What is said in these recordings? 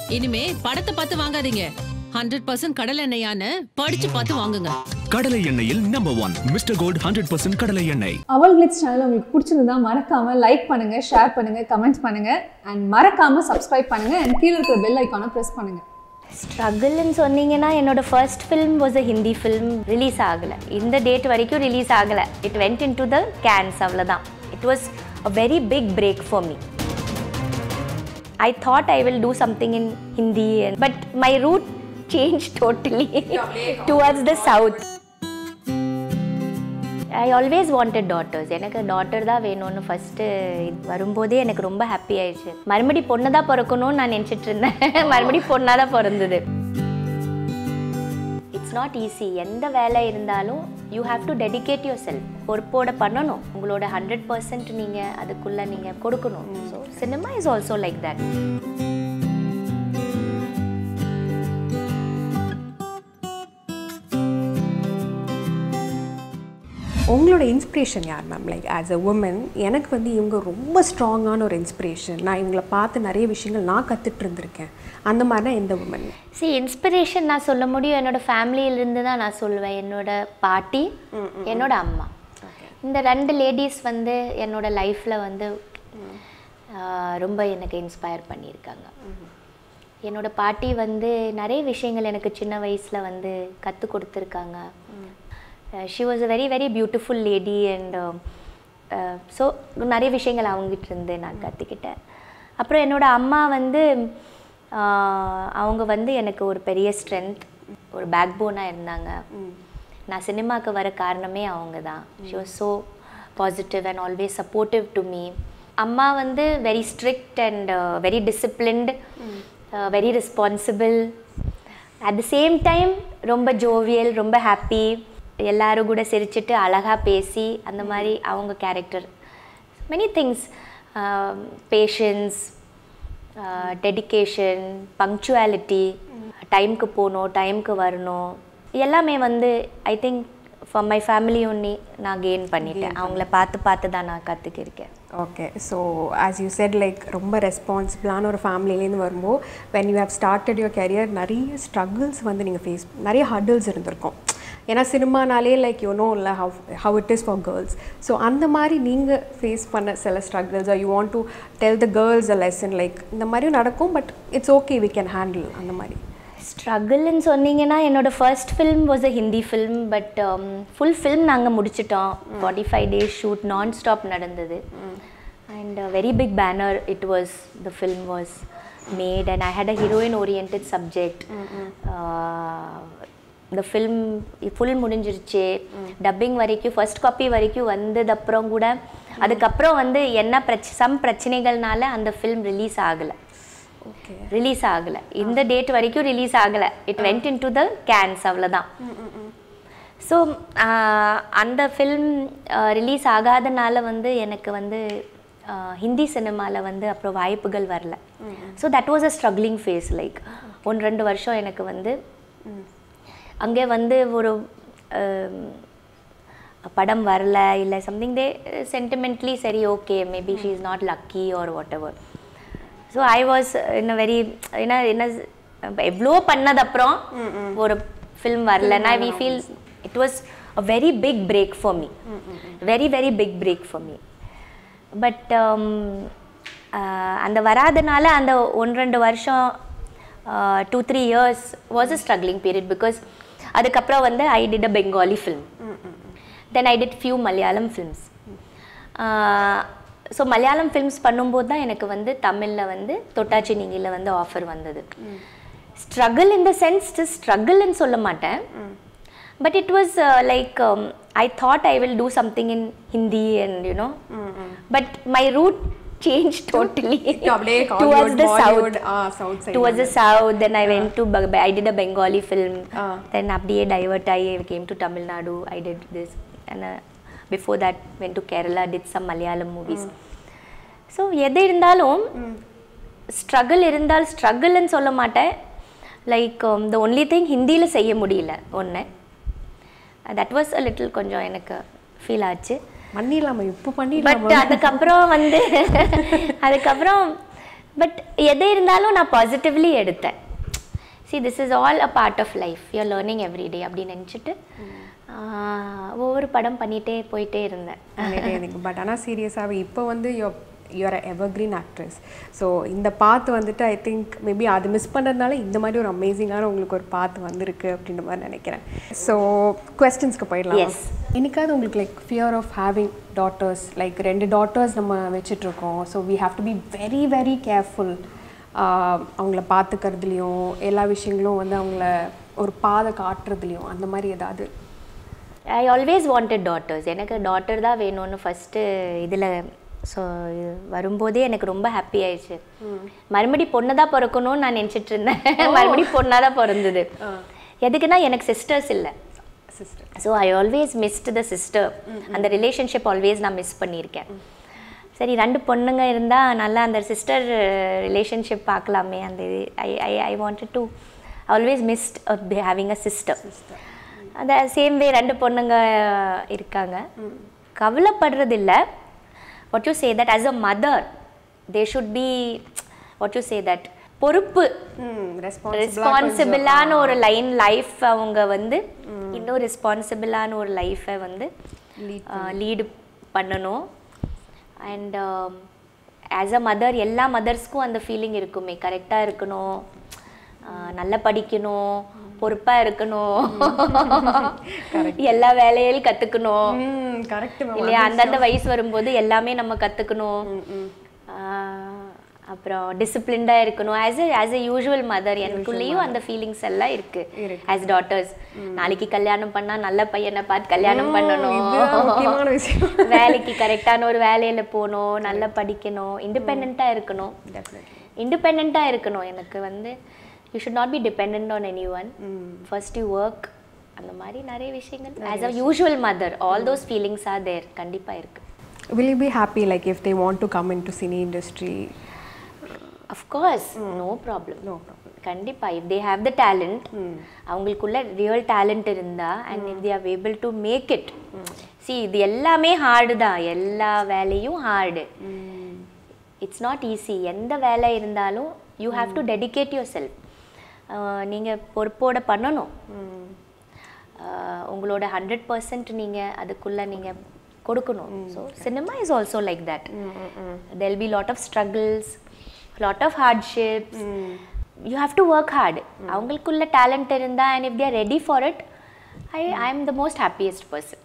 இனிமே படத்தை பார்த்து வாங்காதீங்க ஹண்ட்ரட் பர்சன்ட் கடல் எண்ணெயான்னு படிச்சு பார்த்து வாங்குங்க கடலை எண்ணெயில் number one mister gold hundred percent கடலை எண்ணெய் அவல் கிளிக்ஸ் சேனல் உங்களுக்கு பிடிச்சிருந்தா மறக்காம லைக் பண்ணுங்க ஷேர் பண்ணுங்க கமெண்ட் பண்ணுங்க அண்ட் மறக்காம சப்ஸ்கிரைப் பண்ணுங்க அண்ட் கீழே இருக்கிற பெல் ஐக்கானை ப்ரெஸ் பண்ணுங்க ஸ்ட்ரகிள்னு சொன்னீங்கன்னா என்னோட first film was a Hindi film release ஆகலை இந்த டேட் வரைக்கும் ரிலீஸ் ஆகலை it went in to the Cannes அவ்வளோதான் it was a very big break for me I thought I will do something in Hindi but my route change totally towards the south I always wanted daughters எனக்கு daughter தான் வேணும்னு first வரும்போதே எனக்கு ரொம்ப happy ஆயிடுச்சு மறுபடி பொண்ணு தான் பிறக்கணும்னு நான் நினச்சிட்டு இருந்தேன் மறுபடி பொண்ணாக தான் பிறந்தது இட்ஸ் நாட் ஈஸி எந்த வேலை இருந்தாலும் you have to dedicate your self பொறுப்போட பண்ணணும் உங்களோட ஹண்ட்ரட் பர்சன்ட் நீங்கள் அதுக்குள்ளே நீங்கள் கொடுக்கணும் so cinema is also like that உங்களோட இன்ஸ்பிரேஷன் யார் ma'am like as a woman எனக்கு வந்து இவங்க ரொம்ப ஸ்ட்ராங்கான ஒரு இன்ஸ்பிரேஷன் நான் இவங்கள பார்த்து நிறைய விஷயங்கள் நான் கற்றுட்டு இருந்திருக்கேன் அந்த மாதிரினா எந்த உமன் சி இன்ஸ்பிரேஷன் நான் சொல்ல முடியும் என்னோட ஃபேமிலியிலேருந்து தான் நான் சொல்லுவேன் என்னோட பாட்டி என்னோட அம்மா இந்த ரெண்டு லேடிஸ் வந்து என்னோட லைஃப்பில் வந்து ஆஹ், ரொம்ப எனக்கு இன்ஸ்பயர் பண்ணியிருக்காங்க என்னோட பாட்டி வந்து நிறைய விஷயங்கள் எனக்கு சின்ன வயசில் வந்து கற்றுக் கொடுத்துருக்காங்க she was a very very beautiful lady and so நிறைய விஷயங்கள் அவங்ககிட்ட இருந்து நான் கற்றுக்கிட்டேன் அப்புறம் என்னோட அம்மா வந்து ஆஹ், அவங்க வந்து எனக்கு ஒரு பெரிய ஸ்ட்ரென்த் ஒரு பேக் போனாக இருந்தாங்க நான் சினிமாவுக்கு வர காரணமே அவங்க தான் she was so positive and always supportive to me அம்மா வந்து very strict and very disciplined very responsible at the same time ரொம்ப ஜோவியல் ரொம்ப ஹாப்பி எல்லாரும் கூட சிரிச்சிட்டு அழகாக பேசி அந்த மாதிரி அவங்க character many things patience dedication punctuality டைம்க்கு போகணும் டைம்க்கு வரணும் எல்லாமே வந்து I think for my family ஒன்னி நான் கெயின் பண்ணிட்டேன் அவங்கள பார்த்து பார்த்து தான் நான் கற்றுக்கிருக்கேன் okay so as you set like ரொம்ப ரெஸ்பான்சிபிளான ஒரு ஃபேமிலிலேருந்து வரும்போது when you have started your career நிறைய ஸ்ட்ரகிள்ஸ் வந்து நீங்கள் ஃபேஸ் நிறைய ஹர்டில்ஸ் இருந்திருக்கும் ஏன்னா சினிமானாலே லைக் யூ நோ இல்லை how how it is for girls so அந்த மாதிரி நீங்கள் ஃபேஸ் பண்ண சில struggles you want to tell the girls a lesson like இந்த மாதிரியும் நடக்கும் but it's okay we can handle அந்த மாதிரி ஸ்ட்ரகிள்னு சொன்னீங்கன்னா என்னோட first film was a Hindi film but full film நாங்கள் முடிச்சிட்டோம் forty five days shoot nonstop நடந்தது and very big banner it was the film was made and I had a heroine oriented subject இந்த film full முடிஞ்சிருச்சு dubbing வரைக்கும் first copy வரைக்கும் வந்தது அப்புறம் கூட அதுக்கப்புறம் வந்து என்ன பிரச்ச சம் பிரச்சனைகள்னால அந்த ஃபில்ம் ரிலீஸ் ஆகலை ஓகே ரிலீஸ் ஆகலை இந்த டேட் வரைக்கும் ரிலீஸ் ஆகலை it went in to the Cannes அவ்வளோதான் ஸோ அந்த ஃபில்ம் ரிலீஸ் ஆகாதனால வந்து எனக்கு வந்து ஆஹ், ஹிந்தி சினிமாவில் வந்து அப்புறம் வாய்ப்புகள் வரல so that was a struggling phase like ஒன்று ரெண்டு வருஷம் எனக்கு வந்து அங்கே வந்து ஒரு ஆம், படம் வரல இல்லை சம்திங் தே சென்டிமெண்ட்லி சரி okay maybe she is not lucky or whatever so I was in very என்ன என்ன எவ்வளோ பண்ணது அப்புறம் ஒரு ஃபில்ம் வரலன்னா we feel it was a very big break for me very very big break for me but அந்த வராதனால அந்த ஒன்று ரெண்டு வருஷம் two three years was a struggling period because அதுக்கப்புறம் வந்து I did a Bengali film then I did few Malayalam films so Malayalam films பண்ணும்போது தான் எனக்கு வந்து தமிழில் வந்து தொட்டாச்சி நீங்கில வந்து ஆஃபர் வந்தது ஸ்ட்ரகிள் இன் த சென்ஸ் ஸ்ட்ரகிள்னு சொல்ல மாட்டேன் but it was like I thought I will do something in Hindi and you know but my route change totally அப்படியே towards the Bollywood, south ah, south side towards the south then I went to I did a Bengali film Ah. Then அப்படியே divert ஆகி came to Tamil Nadu I did this and before that went to Kerala did some Malayalam movies so எது இருந்தாலும் struggle இருந்தால் ஸ்ட்ரகிள்னு சொல்ல மாட்டேன் like the only thing ஹிந்தியில் செய்ய முடியல ஒன்று தட் வாஸ் அ லிட்டில் கொஞ்சம் எனக்கு ஃபீல் ஆச்சு பண்ணிடலாமா இப்போ பட் பண்ணிடலாமா அதுக்கப்புறம் வந்து அதுக்கப்புறம் பட் எது இருந்தாலும் நான் பாசிட்டிவ்லி எடுத்தேன் see this is all a part of life you're learning every day அப்படின்னு நினச்சிட்டு ஒவ்வொரு படம் பண்ணிகிட்டே போயிட்டே இருந்தேன் பண்ணிட்டே இருந்தீங்க பட் ஆனால் சீரியஸாகவே இப்போ வந்து யோ யூஆர் எவர்கிரீன் ஆக்ட்ரஸ் ஸோ இந்த பாத்து வந்துட்டு ஐ திங்க் மேபி அது மிஸ் பண்ணதுனால இந்த மாதிரி ஒரு அமேசிங்கான உங்களுக்கு ஒரு பாத்து வந்திருக்கு அப்படின்ற மாதிரி நினைக்கிறேன் ஸோ கொஸ்டின்ஸ்க்கு போயிடலாம் Yes. என்னைக்காவது உங்களுக்கு like fear of having daughters like ரெண்டு டாட்டர்ஸ் நம்ம வச்சிட்ருக்கோம் so we have to be very very careful அவங்கள பார்த்துக்கிறதுலையும் எல்லா விஷயங்களும் வந்து அவங்கள ஒரு பாதை காட்டுறதுலையும் அந்த மாதிரி ஏதாவது ஐ ஆல்வேஸ் வாண்டட் டாட்டர்ஸ் எனக்கு டாட்டர் தான் வேணும்னு ஃபஸ்ட்டு இதில் ஸோ வரும்போதே எனக்கு ரொம்ப ஹாப்பி ஆயிடுச்சு மறுபடி பொண்ணு தான் பிறக்கணும்னு நான் நினச்சிட்டு இருந்தேன் மறுபடி பொண்ணாக தான் பிறந்தது எதுக்குன்னா எனக்கு சிஸ்டர்ஸ் இல்லை sister so I always missed the sister அந்த ரிலேஷன்ஷிப் ஆல்வேஸ் நான் மிஸ் பண்ணியிருக்கேன் சரி ரெண்டு பொண்ணுங்க இருந்தால் நல்லா அந்த சிஸ்டர் ரிலேஷன்ஷிப் பார்க்கலாமே அந்த இது I I I wanted to always missed having a sister அந்த சேம் வே ரெண்டு பொண்ணுங்க இருக்காங்க கவலைப்படுறது இல்லை what you say that as a mother they should be what you say that பொறுப்பு ரெஸ்பான்சிபிளான ஒரு லைன் லைஃப் அவங்க வந்து இன்னும் ரெஸ்பான்சிபிளான ஒரு லைஃப்பை வந்து லீடு பண்ணணும் அண்ட் ஆஸ் அ மதர் எல்லா மதர்ஸ்க்கும் அந்த ஃபீலிங் இருக்குமே கரெக்டாக இருக்கணும் ஆஹ் நல்லா படிக்கணும் பொறுப்பாக இருக்கணும் எல்லா வேலையிலும் கற்றுக்கணும் கரெக்ட் இல்லையா அந்தந்த வயசு வரும்போது எல்லாமே நம்ம கற்றுக்கணும் அப்புறம் டிசிப்ளின்டாக இருக்கணும் as a as a usual mother எனக்குள்ளேயும் அந்த ஃபீலிங்ஸ் எல்லாம் இருக்கு ஆஸ் டாட்டர்ஸ் நாளைக்கு கல்யாணம் பண்ணா நல்ல பையனை பார்த்து கல்யாணம் பண்ணணும் முக்கியமான விஷயம் வேலைக்கு கரெக்டான ஒரு வேலையில போகணும் நல்லா படிக்கணும் இண்டிபெண்ட்டாக இருக்கணும் இண்டிபெண்ட்டாக இருக்கணும் எனக்கு வந்து you should not be depend on any one first you work அந்த மாதிரி நிறைய விஷயங்கள் as a usual mother all those feelings are there கண்டிப்பாக இருக்கு will you be happy like if they want to come into cine industry of course no problem no problem கண்டிப்பா if they have the talent அவங்களுக்குள்ள real talent இருந்தா and if they are able to make it சி இது எல்லாமே hard தான் எல்லா வேலையும் hard it's not easy எந்த வேலை இருந்தாலும் you have to dedicate your self நீங்கள் பொறுப்போட பண்ணணும் ஆஹ் உங்களோட ஹண்ட்ரட் பர்சன்ட் நீங்கள் அதுக்குள்ளே நீங்கள் கொடுக்கணும் so cinema is also like that they'll be lot of struggles lot of hardships you have to work hard அவங்களுக்குள்ள டேலண்ட் இருந்தால் and if they're ready for it I I am the most happiest person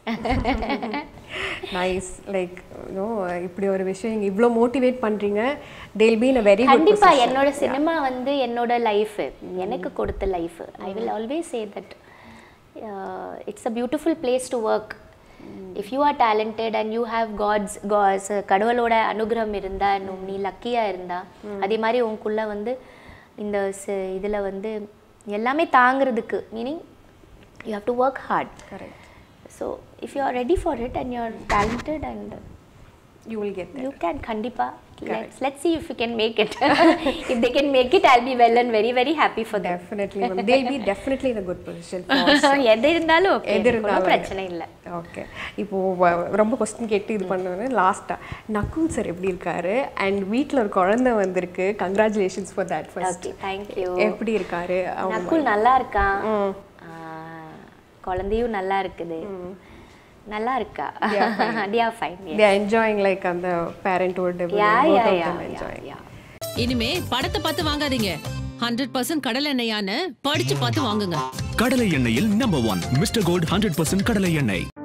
nice like no இப்படி ஒரு விஷயம் இங்க இவ்வளோ motivate பண்றீங்க they'll be in very good கண்டிப்பா என்னோட சினிமா வந்து என்னோட லைஃப் எனக்கு கொடுத்த life I will always say that it's a beautiful place to work if you are talented and you have God's God's கடவுளோட அனுகிரகம் இருந்தா இன்னும் நீ லக்கியா இருந்தா அதே மாதிரி உனக்குள்ள வந்து இந்த சி- இதுல வந்து எல்லாமே தாங்கிறதுக்கு meaning you have to work hard correct so if you are ready for it and you are talented and you will get You can kandipa. Let's let's see if you can make it. if they can make it, I'll be well and very very happy for them. Definitely ma'am they'll be definitely in good position எது இருந்தாலும் okay. எது எனக்கு ஒண்ணும் இருந்தாலும் பிரச்சனை இல்லை okay இப்போ வ- ரொம்ப கொஸ்டின் கேட்டு இது பண்ணுவேன் லாஸ்ட்டாக நக்குல் சார் எப்படி இருக்காரு அண்ட் வீட்டில் ஒரு குழந்தை வந்திருக்கு congratulations for that first okay thank you எப்படி இருக்காரு அவங்க நக்குல் நல்லா இருக்கான் ஆ, குழந்தையும் நல்லா இருக்குது நல்லா இருக்கா Dia fine they are enjoying like அந்த parenthood yeah both yeah of yeah them enjoying yeah இனிமே படத்தை பார்த்து வாங்காதீங்க ஹண்ட்ரட் பர்சன்ட் கடல் எண்ணெயான்னு படிச்சு பார்த்து வாங்குங்க கடலை எண்ணெயில் number one mister gold hundred percent கடலை எண்ணெய்